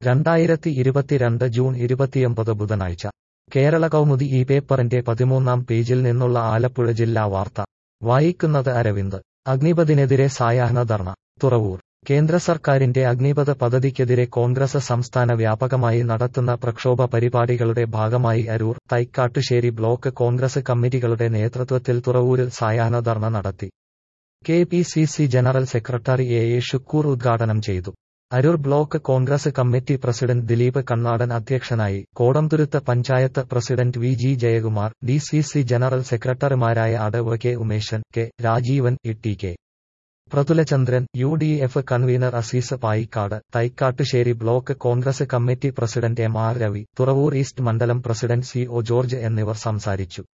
രണ്ടായിരത്തി ഇരുപത്തിരണ്ട് ജൂൺ ഇരുപത്തിയൊമ്പത് ബുധനാഴ്ച കേരള കൗമുദി ഈ പേപ്പറിന്റെ പതിമൂന്നാം പേജിൽ നിന്നുള്ള ആലപ്പുഴ ജില്ലാ വാർത്ത വായിക്കുന്നത് അരവിന്ദ് അഗ്നിപഥിനെതിരെ സായാഹ്ന ധർണ തുറവൂർ കേന്ദ്ര സർക്കാരിന്റെ അഗ്നിപഥ പദ്ധതിക്കെതിരെ കോൺഗ്രസ് സംസ്ഥാന വ്യാപകമായി നടത്തുന്ന പ്രക്ഷോഭ പരിപാടികളുടെ ഭാഗമായി അരൂർ തൈക്കാട്ടുശ്ശേരി ബ്ലോക്ക് കോൺഗ്രസ് കമ്മിറ്റികളുടെ നേതൃത്വത്തിൽ തുറവൂരിൽ സായാഹ്ന ധർണ നടത്തി K P C C general secretary A A Shukoor ഉദ്ഘാടനം ചെയ്തു Aroor block Congress committee president Dileep Kannadan അധ്യക്ഷനായി Kodamthuruth panchayat president V G Jayakumar D C C general സെക്രട്ടറിമാരായ അടവ് K Umeshan K Rajeevan E T K Prathulachandran U D F convener Azeez Payikkad Thaikattussery block Congress committee president M R Ravi Thuravoor east മണ്ഡലം president C O George എന്നിവർ സംസാരിച്ചു